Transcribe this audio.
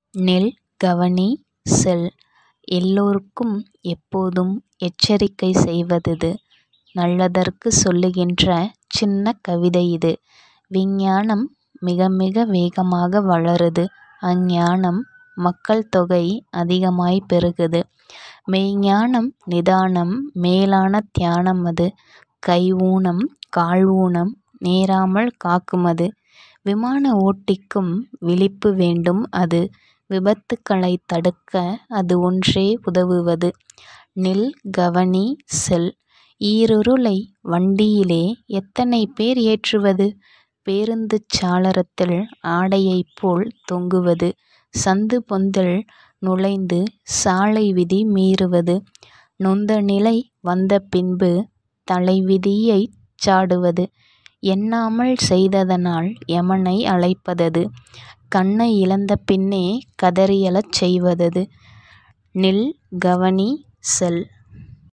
நில் கவனி செல் எல்லோர்க்கும் எப்போதும் எச்சரிக்கை செய்வதிது. நல்லதற்குச் சொல்லுகின்ற சின்னக் கவிதை இது. விஞ்ஞானம் மிகமிக வேகமாக வளருது. அஞ்ஞானம் மக்கள் தொகை அதிகமாய்ப் பெருகுது. மெய்ஞ்ஞானம் நிதானம் மேலான தியானமது. கை ஊனம் கால் ஊனம் நேராமல் காக்குமது. விமான ஓட்டிக்கும் விழிப்பு வேண்டும் அது. விபத்துக்களைத் தடுக்க அது ஒன்றே உதவுவது. நில் கவனி செல் ஈருருளை வண்டியிலே எத்தனை பேர் ஏற்றுவது? பேருந்துச் சாளரத்தில் ஆடையைப் போல் தொங்குவது. சந்து பொந்தில் நுழைந்து சாலை விதி மீறுவது. நொந்த நிலை வந்த பின்பு தலைவிதியைச் சாடுவது. எண்ணாமல் செய்ததனால் எமனை அழைப்பதது. கண்ணை இழந்த பின்னே கதறி எழச் செய்வதது. நில் கவனி செல்.